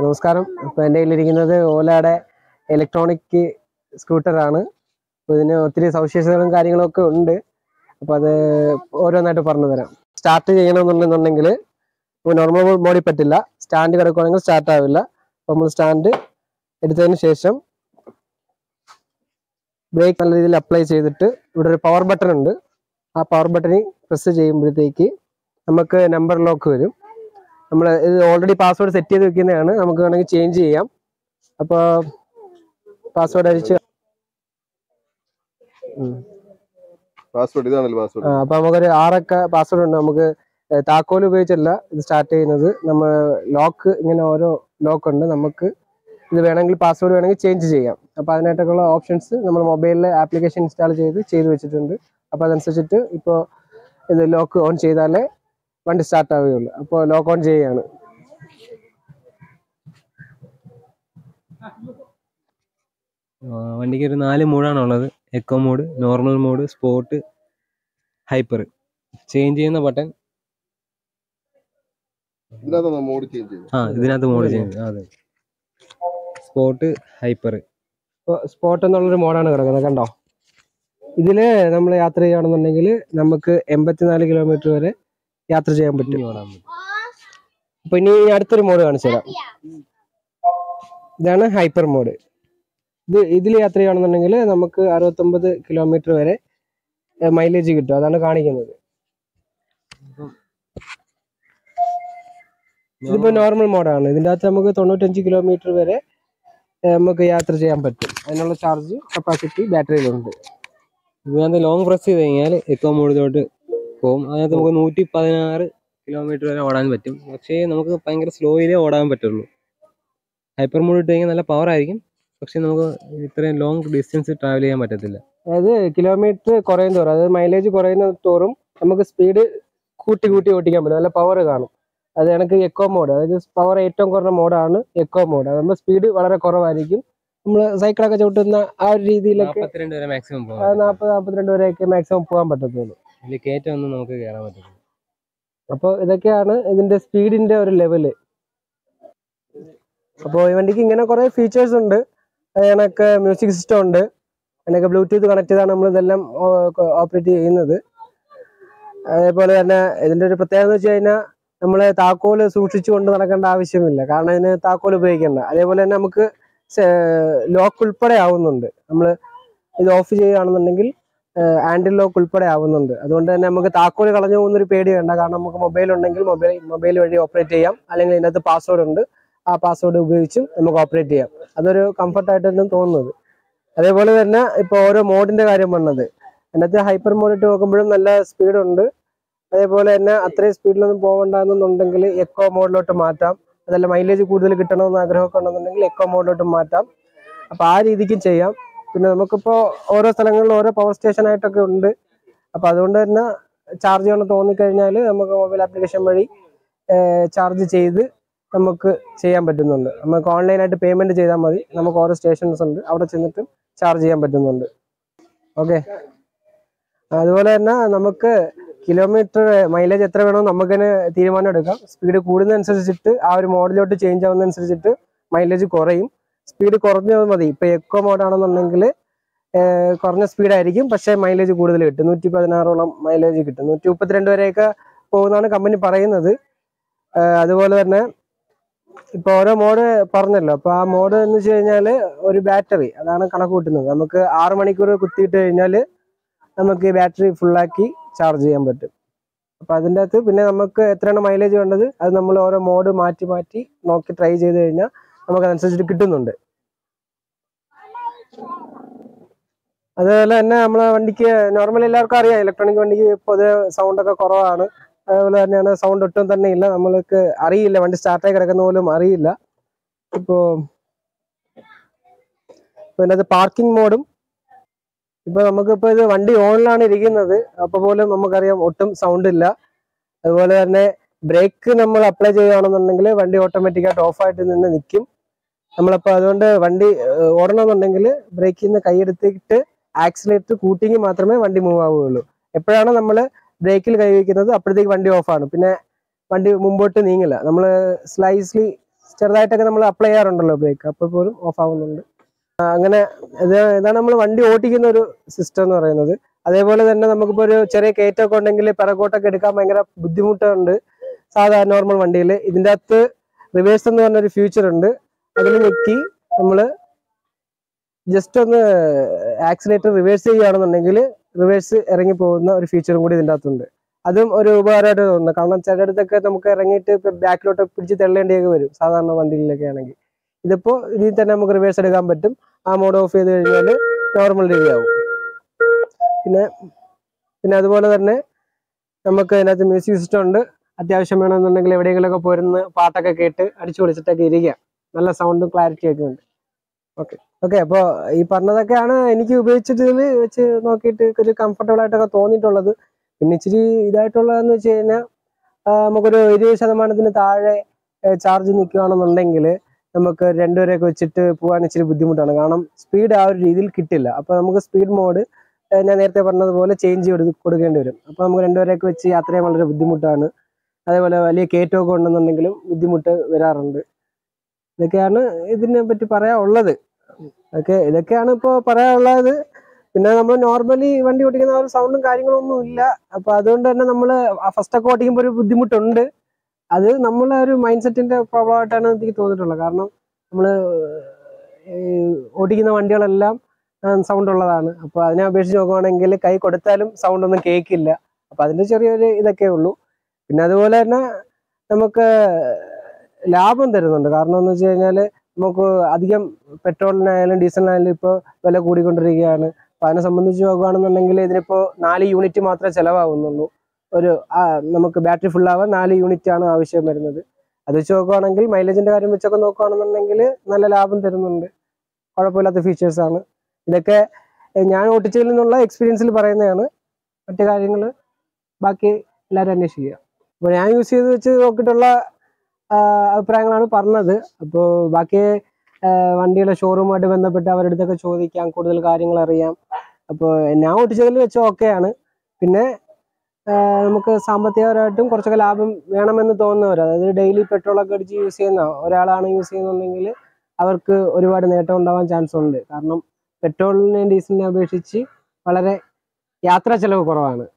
നമസ്കാരം ഇപ്പോൾ എൻ്റെ കയ്യിലിരിക്കുന്നത് ഓലയുടെ ഇലക്ട്രോണിക് സ്കൂട്ടറാണ് അപ്പോൾ ഇതിന് ഒത്തിരി സവിശേഷതകളും കാര്യങ്ങളൊക്കെ ഉണ്ട് അപ്പോൾ അത് ഓരോന്നായിട്ട് പറഞ്ഞു തരാം സ്റ്റാർട്ട് ചെയ്യണമെന്നുണ്ടെന്നുണ്ടെങ്കിൽ ഇപ്പോൾ നോർമൽ മോഡിൽ പറ്റില്ല സ്റ്റാൻഡ് കിടക്കുവാണെങ്കിൽ സ്റ്റാർട്ട് ആവില്ല അപ്പോൾ നമ്മൾ സ്റ്റാൻഡ് എടുത്തതിന് ശേഷം ബ്രേക്ക് നല്ല രീതിയിൽ അപ്ലൈ ചെയ്തിട്ട് ഇവിടെ ഒരു പവർ ബട്ടൺ ഉണ്ട് ആ പവർ ബട്ടണിൽ പ്രസ് ചെയ്യുമ്പോഴത്തേക്ക് നമുക്ക് നമ്പർ ലോക്ക് വരും നമ്മൾ ഇത് ഓൾറെഡി പാസ്വേഡ് സെറ്റ് ചെയ്ത് വെക്കുന്നതാണ് നമുക്ക് വേണമെങ്കിൽ ചേഞ്ച് ചെയ്യാം അപ്പോൾ പാസ്വേഡ് അടിച്ച് ഉം. പാസ്വേഡ് ഇതാണല്ലോ ആ, പാസ്വേഡ് അപ്പൊ നമുക്കൊരു ആറൊക്കെ പാസ്വേഡ് ഉണ്ട് നമുക്ക് ഏ, താക്കോൽ ഉപയോഗിച്ചല്ല ഇത് സ്റ്റാർട്ട് ചെയ്യുന്നത് നമ്മൾ ലോക്ക് ഇങ്ങനെ ഓരോ ലോക്ക് ഉണ്ട് നമുക്ക് ഇത് വേണമെങ്കിൽ പാസ്വേഡ് വേണമെങ്കിൽ ചേഞ്ച് ചെയ്യാം അപ്പോൾ അതിനായിട്ടൊക്കെയുള്ള ഓപ്ഷൻസ് നമ്മൾ മൊബൈലിൽ ആപ്ലിക്കേഷൻ ഇൻസ്റ്റാൾ ചെയ്ത് ചെയ്ത് വെച്ചിട്ടുണ്ട് അപ്പോൾ അതനുസരിച്ചിട്ട് ഇപ്പോൾ ഇത് ലോക്ക് ഓൺ ചെയ്താലേ വണ്ടി സ്റ്റാർട്ട് ആവുകയുള്ളൂ അപ്പോൾ ലോക്ക് ഓൺ ചെയ്യുകയാണ് ആ, വണ്ടിക്ക് ഒരു നാല് മോഡാണുള്ളത് eco mode normal mode sport hyper change ചെയ്യുന്ന ബട്ടൺ ഇതിനകത്ത് മോഡ് ചേഞ്ച് ചെയ്തു ആ ഇതിനകത്ത് മോഡ് ചേഞ്ച് അതെ സ്പോർട്ട് ഹൈപ്പർ ഇപ്പോൾ സ്പോട്ട് എന്നുള്ളൊരു മോഡാണ് കിടക്കുന്നത് കണ്ടോ ഇതില് നമ്മൾ യാത്ര ചെയ്യുകയാണെന്നുണ്ടെങ്കിൽ നമുക്ക് എൺപത്തിനാല് കിലോമീറ്റർ വരെ യാത്ര ചെയ്യാൻ പറ്റും അപ്പൊ ഇനി അടുത്തൊരു മോഡ് കാണിച്ചു തരാം ഇതാണ് ഹൈപ്പർ മോഡ് ഇത് ഇതിൽ യാത്ര ചെയ്യുകയാണെന്നുണ്ടെങ്കിൽ നമുക്ക് അറുപത്തൊമ്പത് കിലോമീറ്റർ വരെ മൈലേജ് കിട്ടും അതാണ് കാണിക്കുന്നത് ഇതിപ്പോ നോർമൽ മോഡാണ് ഇതിൻ്റെ അകത്ത് നമുക്ക് തൊണ്ണൂറ്റഞ്ച് കിലോമീറ്റർ വരെ ഏഹ്, നമുക്ക് യാത്ര ചെയ്യാൻ പറ്റും അതിനുള്ള ചാർജ് കപ്പാസിറ്റി ബാറ്ററിയിലുണ്ട് ഇതിനകത്ത് ലോങ് പ്രസ് ചെയ്ത് കഴിഞ്ഞാൽ എക്കോ മോഡിലോട്ട് പോകും അതിനകത്ത് നമുക്ക് നൂറ്റി പതിനാറ് കിലോമീറ്റർ വരെ ഓടാൻ പറ്റും പക്ഷേ നമുക്ക് ഭയങ്കര സ്ലോയിലേ ഓടാൻ പറ്റുള്ളൂ ഹൈപ്പർ മോഡ് ഇട്ട് കഴിഞ്ഞാൽ നല്ല പവർ ആയിരിക്കും പക്ഷെ നമുക്ക് ഇത്രയും ലോങ് ഡിസ്റ്റൻസ് ട്രാവൽ ചെയ്യാൻ പറ്റത്തില്ല അതായത് കിലോമീറ്റർ കുറയും തോറും അതായത് മൈലേജ് കുറയുന്ന തോറും നമുക്ക് സ്പീഡ് കൂട്ടി കൂട്ടി ഓട്ടിക്കാൻ പറ്റും നല്ല പവർ കാണും അത് കണക്ക് എക്കോ മോഡ് അതായത് പവർ ഏറ്റവും കുറഞ്ഞ മോഡാണ് എക്കോ മോഡ് അതാകുമ്പോൾ സ്പീഡ് വളരെ കുറവായിരിക്കും നമ്മൾ സൈക്കിളൊക്കെ ചവിട്ടുന്ന ആ ഒരു രീതിയിലൊക്കെ നാൽപ്പത്തിരണ്ട് വരെ മാക്സിമം ആ പോകാം നാൽപ്പത് നാൽപ്പത്തിരണ്ട് വരെയൊക്കെ മാക്സിമം പോകാൻ പറ്റത്തുള്ളൂ ഇതിൽ കയറ്റം ഒന്നും നമുക്ക് കയറാൻ പറ്റത്തില്ല അപ്പോൾ ഇതൊക്കെയാണ് ഇതിന്റെ സ്പീഡിന്റെ ഒരു ലെവല് അപ്പോൾ ഈ വണ്ടിക്ക് ഇങ്ങനെ കുറെ ഫീച്ചേഴ്സ് ഉണ്ട് അത് കണക്ക് മ്യൂസിക് സിസ്റ്റം ഉണ്ട് അതിനൊക്കെ ബ്ലൂടൂത്ത് കണക്ട് ചെയ്താണ് നമ്മൾ ഇതെല്ലാം ഓപ്പറേറ്റ് ചെയ്യുന്നത് അതേപോലെ തന്നെ ഇതിന്റെ ഒരു പ്രത്യേകത എന്ന് വെച്ച് കഴിഞ്ഞാൽ നമ്മൾ താക്കോല് സൂക്ഷിച്ചു കൊണ്ട് നടക്കേണ്ട ആവശ്യമില്ല കാരണം ഇതിന് താക്കോൽ ഉപയോഗിക്കണ്ട അതേപോലെ തന്നെ നമുക്ക് ലോക്ക് ഉൾപ്പെടെ ആവുന്നുണ്ട് നമ്മൾ ഇത് ഓഫ് ചെയ്യുകയാണെന്നുണ്ടെങ്കിൽ ഹാൻഡിൽ ലോക്ക് ഉൾപ്പെടെ ആവുന്നുണ്ട് അതുകൊണ്ട് തന്നെ നമുക്ക് താക്കോൽ കളഞ്ഞു പോകുന്നൊരു പേടി വേണ്ട കാരണം നമുക്ക് മൊബൈൽ ഉണ്ടെങ്കിൽ മൊബൈൽ മൊബൈൽ വഴി ഓപ്പറേറ്റ് ചെയ്യാം അല്ലെങ്കിൽ ഇതിനകത്ത് പാസ്വേഡ് ഉണ്ട് ആ പാസ്വേഡ് ഉപയോഗിച്ചും നമുക്ക് ഓപ്പറേറ്റ് ചെയ്യാം അതൊരു കംഫർട്ടായിട്ട് തന്നെ തോന്നുന്നത് അതേപോലെ തന്നെ ഇപ്പോൾ ഓരോ മോഡിന്റെ കാര്യം പറഞ്ഞത് അതിനകത്ത് ഹൈപ്പർ മോഡ് ഇട്ട് നോക്കുമ്പോഴും നല്ല സ്പീഡ് ഉണ്ട് അതേപോലെ തന്നെ അത്രയും സ്പീഡിലൊന്നും പോകണ്ടെന്നുണ്ടെങ്കിൽ എക്കോ മോഡിലോട്ട് മാറ്റാം അതല്ല മൈലേജ് കൂടുതൽ കിട്ടണമെന്ന് ആഗ്രഹമൊക്കെ ഉണ്ടെന്നുണ്ടെങ്കിൽ എക്കോ മോഡിലോട്ട് മാറ്റാം അപ്പോൾ ആ രീതിക്കും ചെയ്യാം പിന്നെ നമുക്കിപ്പോൾ ഓരോ സ്ഥലങ്ങളിലും ഓരോ പവർ സ്റ്റേഷൻ ആയിട്ടൊക്കെ ഉണ്ട് അപ്പോൾ അതുകൊണ്ട് തന്നെ ചാർജ് ചെയ്യണം തോന്നിക്കഴിഞ്ഞാൽ നമുക്ക് മൊബൈൽ ആപ്ലിക്കേഷൻ വഴി ചാർജ് ചെയ്ത് നമുക്ക് ചെയ്യാൻ പറ്റുന്നുണ്ട് നമുക്ക് ഓൺലൈനായിട്ട് പേയ്മെന്റ് ചെയ്താൽ മതി നമുക്ക് ഓരോ സ്റ്റേഷൻസ് ഉണ്ട് അവിടെ ചെന്നിട്ടും ചാർജ് ചെയ്യാൻ പറ്റുന്നുണ്ട് ഓക്കെ അതുപോലെ തന്നെ നമുക്ക് കിലോമീറ്റർ മൈലേജ് എത്ര വേണമെന്ന് നമുക്ക് തന്നെ തീരുമാനം എടുക്കാം സ്പീഡ് കൂടുന്നതനുസരിച്ചിട്ട് ആ ഒരു മോഡിലോട്ട് ചേഞ്ച് ആവുന്നതനുസരിച്ചിട്ട് മൈലേജ് കുറയും സ്പീഡ് കുറഞ്ഞത് മതി ഇപ്പൊ എക്കോ മോഡാണെന്നുണ്ടെങ്കിൽ കുറഞ്ഞ സ്പീഡായിരിക്കും പക്ഷേ മൈലേജ് കൂടുതൽ കിട്ടും നൂറ്റി പതിനാറോളം മൈലേജ് കിട്ടും നൂറ്റി മുപ്പത്തിരണ്ട് വരെയൊക്കെ പോകുന്നതാണ് കമ്പനി പറയുന്നത് ഏഹ് അതുപോലെ തന്നെ ഇപ്പൊ ഓരോ മോഡ് പറഞ്ഞല്ലോ അപ്പൊ ആ മോഡ് എന്ന് വെച്ച് കഴിഞ്ഞാല് ഒരു ബാറ്ററി അതാണ് കണക്ക് കൂട്ടുന്നത് നമുക്ക് ആറ് മണിക്കൂർ കുത്തിയിട്ട് കഴിഞ്ഞാൽ നമുക്ക് ബാറ്ററി ഫുള്ളാക്കി ചാർജ് ചെയ്യാൻ പറ്റും അപ്പൊ അതിൻ്റെ അകത്ത് പിന്നെ നമുക്ക് എത്രയാണ് മൈലേജ് വേണ്ടത് അത് നമ്മൾ ഓരോ മോഡ് മാറ്റി മാറ്റി നോക്കി ട്രൈ ചെയ്ത് കഴിഞ്ഞാൽ നമുക്ക് അതനുസരിച്ചിട്ട് കിട്ടുന്നുണ്ട് അതുപോലെ തന്നെ നമ്മളെ വണ്ടിക്ക് നോർമലി എല്ലാവർക്കും അറിയാം ഇലക്ട്രോണിക് വണ്ടിക്ക് പൊതുവെ സൗണ്ട് ഒക്കെ കുറവാണ് അതുപോലെ തന്നെയാണ് സൗണ്ട് ഒട്ടും തന്നെ ഇല്ല നമ്മൾക്ക് അറിയില്ല വണ്ടി സ്റ്റാർട്ടായി കിടക്കുന്ന പോലും അറിയില്ല ഇപ്പോ പിന്നെ അത് പാർക്കിംഗ് മോഡും ഇപ്പൊ നമുക്കിപ്പോ ഇത് വണ്ടി ഓണിലാണ് ഇരിക്കുന്നത് അപ്പൊ പോലും നമുക്കറിയാം ഒട്ടും സൗണ്ട് ഇല്ല അതുപോലെ തന്നെ ബ്രേക്ക് നമ്മൾ അപ്ലൈ ചെയ്യുകയാണെന്നുണ്ടെങ്കിൽ വണ്ടി ഓട്ടോമാറ്റിക്കായിട്ട് ഓഫായിട്ട് നിന്ന് നിൽക്കും നമ്മളപ്പോൾ അതുകൊണ്ട് വണ്ടി ഏഹ്, ഓടണമെന്നുണ്ടെങ്കിൽ ബ്രേക്കിൽ നിന്ന് കൈയെടുത്തിട്ട് ആക്സിലേറ്റർ കൂട്ടിയെങ്കിൽ മാത്രമേ വണ്ടി മൂവ് ആവുകയുള്ളൂ എപ്പോഴാണ് നമ്മൾ ബ്രേക്കിൽ കൈവയ്ക്കുന്നത് അപ്പോഴത്തേക്ക് വണ്ടി ഓഫാണ് പിന്നെ വണ്ടി മുമ്പോട്ട് നീങ്ങില്ല നമ്മൾ സ്ലൈസ്ലി ചെറുതായിട്ടൊക്കെ നമ്മൾ അപ്ലൈ ചെയ്യാറുണ്ടല്ലോ ബ്രേക്ക് അപ്പോൾ പോലും ഓഫ് ആവുന്നുണ്ട് ആ, അങ്ങനെ ഇത് ഇതാണ് നമ്മൾ വണ്ടി ഓടിക്കുന്ന ഒരു സിസ്റ്റം എന്ന് പറയുന്നത് അതേപോലെ തന്നെ നമുക്കിപ്പോൾ ഒരു ചെറിയ കയറ്റമൊക്കെ ഉണ്ടെങ്കിൽ പിറകോട്ടൊക്കെ എടുക്കാൻ ഭയങ്കര ബുദ്ധിമുട്ടുണ്ട് സാധാരണ നോർമൽ വണ്ടിയിൽ ഇതിൻ്റെ അകത്ത് റിവേഴ്സ് എന്ന് പറഞ്ഞൊരു ഫ്യൂച്ചർ ഉണ്ട് അതിൽ ഞെക്കി നമ്മൾ ജസ്റ്റ് ഒന്ന് ആക്സിലേറ്റർ റിവേഴ്സ് ചെയ്യുകയാണെന്നുണ്ടെങ്കിൽ റിവേഴ്സ് ഇറങ്ങി പോകുന്ന ഒരു ഫീച്ചറും കൂടി ഇതിൻ്റെ അകത്തുണ്ട് അതും ഒരു ഉപകാരമായിട്ട് തോന്നുന്നു കാരണം ചിലയിടത്തൊക്കെ നമുക്ക് ഇറങ്ങിയിട്ട് ബാക്കിലോട്ട് പിടിച്ച് തെള്ളേണ്ടിയൊക്കെ വരും സാധാരണ വണ്ടിയിലൊക്കെ ആണെങ്കിൽ ഇതിപ്പോൾ ഇതിൽ തന്നെ നമുക്ക് റിവേഴ്സ് എടുക്കാൻ പറ്റും ആ മോഡ് ഓഫ് ചെയ്ത് കഴിഞ്ഞാൽ നോർമൽ രീതിയാവും പിന്നെ പിന്നെ അതുപോലെ തന്നെ നമുക്ക് ഇതിനകത്ത് മ്യൂസിക് സിസ്റ്റം ഉണ്ട് അത്യാവശ്യം വേണമെന്നുണ്ടെങ്കിൽ എവിടെയെങ്കിലുമൊക്കെ പോരുന്ന് പാട്ടൊക്കെ കേട്ട് അടിച്ചു പൊളിച്ചിട്ടൊക്കെ ഇരിക്കാം നല്ല സൗണ്ടും ക്ലാരിറ്റി ഒക്കെ ഉണ്ട് ഓക്കെ ഓക്കെ അപ്പോൾ ഈ പറഞ്ഞതൊക്കെയാണ് എനിക്ക് ഉപയോഗിച്ചിട്ട് ഇതിൽ വെച്ച് നോക്കിയിട്ട് ഒരു കംഫർട്ടബിൾ ആയിട്ടൊക്കെ തോന്നിയിട്ടുള്ളത് പിന്നെ ഇച്ചിരി ഇതായിട്ടുള്ളതെന്ന് വെച്ച് കഴിഞ്ഞാൽ നമുക്കൊരു ഇരുപത് ശതമാനത്തിന് താഴെ ചാർജ് നിൽക്കുകയാണെന്നുണ്ടെങ്കിൽ നമുക്ക് രണ്ടുപേരെയൊക്കെ വെച്ചിട്ട് പോകാൻ ഇച്ചിരി ബുദ്ധിമുട്ടാണ് കാരണം സ്പീഡ് ആ ഒരു രീതിയിൽ കിട്ടില്ല അപ്പോൾ നമുക്ക് സ്പീഡ് മോഡ് ഞാൻ നേരത്തെ പറഞ്ഞതുപോലെ ചേഞ്ച് ചെയ്ത് കൊടുക്കേണ്ടി വരും അപ്പോൾ നമുക്ക് രണ്ടുപേരെയൊക്കെ വെച്ച് യാത്ര ചെയ്യാൻ വളരെ ബുദ്ധിമുട്ടാണ് അതേപോലെ വലിയ കയറ്റമൊക്കെ ഉണ്ടെന്നുണ്ടെങ്കിലും ബുദ്ധിമുട്ട് വരാറുണ്ട് ഇതൊക്കെയാണ് ഇതിനെ പറ്റി പറയാനുള്ളത് ഓക്കെ ഇതൊക്കെയാണ് ഇപ്പോൾ പറയാനുള്ളത് പിന്നെ നമ്മൾ നോർമലി വണ്ടി ഓടിക്കുന്ന ആ ഒരു സൗണ്ടും കാര്യങ്ങളൊന്നും ഇല്ല അപ്പൊ അതുകൊണ്ട് തന്നെ നമ്മൾ ഫസ്റ്റ് ഒക്കെ ഓടിക്കുമ്പോൾ ഒരു ബുദ്ധിമുട്ടുണ്ട് അത് നമ്മളെ ഒരു മൈൻഡ് സെറ്റിന്റെ പ്രോബ്ലം ആയിട്ടാണ് എനിക്ക് തോന്നിയിട്ടുള്ളത് കാരണം നമ്മൾ ഓടിക്കുന്ന വണ്ടികളെല്ലാം സൗണ്ട് ഉള്ളതാണ് അപ്പൊ അതിനെ അപേക്ഷിച്ച് നോക്കുവാണെങ്കിൽ കൈ കൊടുത്താലും സൗണ്ട് ഒന്നും കേൾക്കില്ല അപ്പൊ അതിന്റെ ചെറിയൊരു ഇതൊക്കെ ഉള്ളൂ പിന്നെ അതുപോലെ തന്നെ നമുക്ക് ലാഭം തരുന്നുണ്ട് കാരണം എന്ന് വെച്ച് കഴിഞ്ഞാൽ നമുക്ക് അധികം പെട്രോളിനായാലും ഡീസലിനായാലും ഇപ്പോൾ വില കൂടിക്കൊണ്ടിരിക്കുകയാണ് അപ്പൊ അതിനെ സംബന്ധിച്ച് നോക്കുകയാണെന്നുണ്ടെങ്കിൽ ഇതിനിപ്പോൾ നാല് യൂണിറ്റ് മാത്രമേ ചിലവാകുന്നുള്ളൂ ഒരു ആ, നമുക്ക് ബാറ്ററി ഫുൾ ആവാൻ നാല് യൂണിറ്റ് ആണ് ആവശ്യം വരുന്നത് അത് വെച്ച് നോക്കുകയാണെങ്കിൽ മൈലേജിന്റെ കാര്യം വെച്ചൊക്കെ നോക്കുകയാണെന്നുണ്ടെങ്കിൽ നല്ല ലാഭം തരുന്നുണ്ട് കുഴപ്പമില്ലാത്ത ഫീച്ചേഴ്സ് ആണ് ഇതൊക്കെ എ, ഞാൻ ഓട്ടിച്ചതിൽ നിന്നുള്ള എക്സ്പീരിയൻസിൽ പറയുന്നതാണ് മറ്റു കാര്യങ്ങൾ ബാക്കി എല്ലാവരും അന്വേഷിക്കുക അപ്പോൾ ഞാൻ യൂസ് ചെയ്ത് വെച്ച് നോക്കിയിട്ടുള്ള ആ, അഭിപ്രായങ്ങളാണ് പറഞ്ഞത് അപ്പോൾ ബാക്കി ആ, വണ്ടിയുടെ ഷോറൂമായിട്ട് ബന്ധപ്പെട്ട് അവരുടെ അടുത്തൊക്കെ ചോദിക്കാം കൂടുതൽ കാര്യങ്ങൾ അറിയാം അപ്പോൾ ഞാൻ ഓടിച്ചതിൽ വെച്ച് ഓക്കെയാണ് പിന്നെ ആ, നമുക്ക് സാമ്പത്തികപരമായിട്ടും കുറച്ചൊക്കെ ലാഭം വേണമെന്ന് തോന്നുന്നവർ അതായത് ഡെയിലി പെട്രോളൊക്കെ അടിച്ച് യൂസ് ചെയ്യുന്ന ഒരാളാണ് യൂസ് ചെയ്യുന്നുണ്ടെങ്കിൽ അവർക്ക് ഒരുപാട് നേട്ടം ഉണ്ടാവാൻ ചാൻസ് ഉണ്ട് കാരണം പെട്രോളിനെയും ഡീസലിനെ അപേക്ഷിച്ച് വളരെ യാത്രാ ചെലവ് കുറവാണ്